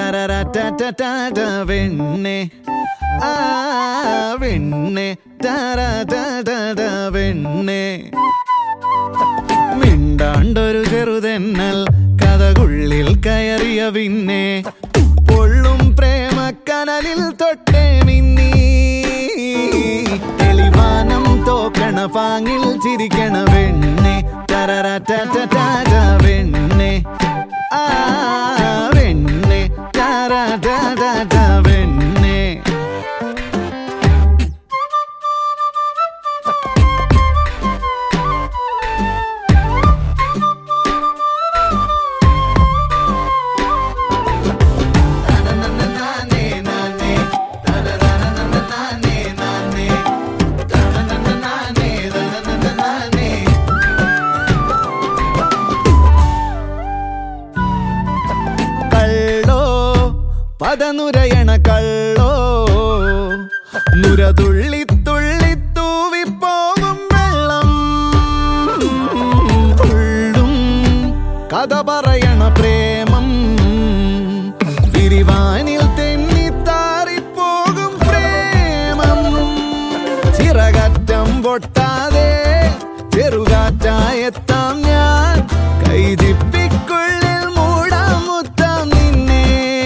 ടരരറ്ററ്ററ്റ വെണ്ണെ ആ വെണ്ണെ ടരരറ്ററ്റ വെണ്ണെ മിണ്ടാണ്ടൊരു ചെറുതെന്നൽ കഥകുള്ളിൽ കയറിയ പിന്നെ പൊള്ളും പ്രേമക്കനലിൽ തൊട്ടേ മിന്നി തെളിവാനം തോക്കണ പാങ്ങിൽ ചിരിക്കണ വെണ്ണെ ടരരറ്ററ്റ വെണ്ണെ ആ വെണ്ണെ ടരരറ്റ വെണ്ണെ കള്ളോ പദനുരയണ കള്ളോ നുര തുള്ളി തുള്ളി തൂവി പോകും വെള്ളം ഉള്ളും കഥ പറയണ പ്രേമം വിരിവാനിൽ തെന്നിത്താറിപ്പോകും പ്രേമം ചിറകറ്റം പൊട്ടാതെ ചെറുകാറ്റായെത്താം ഞാൻ കൈതിപ്പിക്കുള്ളിൽ മൂടാമുത്താം നിന്നെ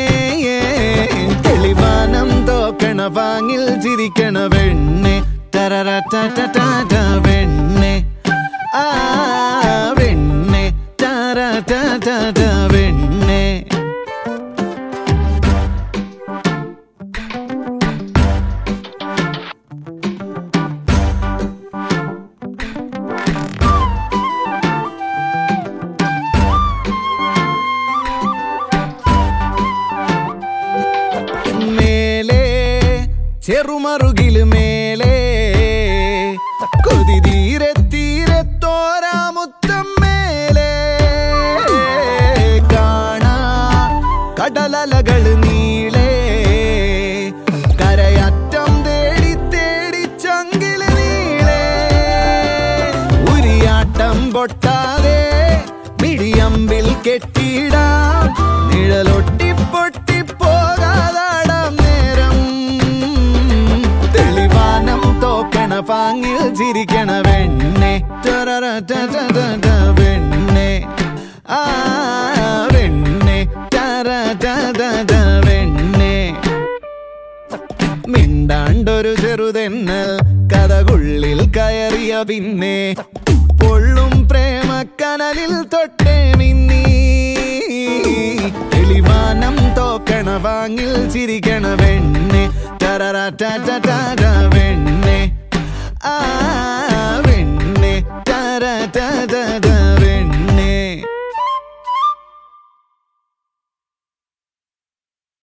തെളിവാനം തോക്കണ പാങ്ങിൽ ചിരിക്കണ വെണ്ണെ തരററ്റ വെണ്ണെ ആ വെണ്ണെ തരറ്റ വെണ്ണെ മേലെ ചെറുമറുകിൽ മേലെ കൊതി തീരെ തീരെ തോരാമുത്തം മേലെ കാണാ കടലലകൾ നീളെ കരയറ്റം തേടി തേടി ചങ്കില് നീളെ ഉരിയാട്ടം പൊട്ടാതെ മിടിയമ്പിൽ കെട്ടിടാം നിഴലൊട്ടി പൊട്ടി പോകാതാടാം നേരം തെളിവാനം തോക്കണ പാങ്ങിൽ ചിരിക്കണ വെണ്ണെ ടരരറ്ററ്റ വെണ്ണെ ആ വെണ്ണെ ടരറ്റ വെണ്ണെ മിണ്ടാണ്ടൊരു ചെറുതെന്നൽ കഥകുള്ളിൽ കയറിയ പിന്നെ പൊള്ളും പ്രേമക്കനലിൽ തൊട്ടേ മിന്നി തെളിവാനം തോക്കണ വാങ്ങിൽ ചിരിക്കണ വെണ്ണെ ടരറ വെണ്ണെ ആ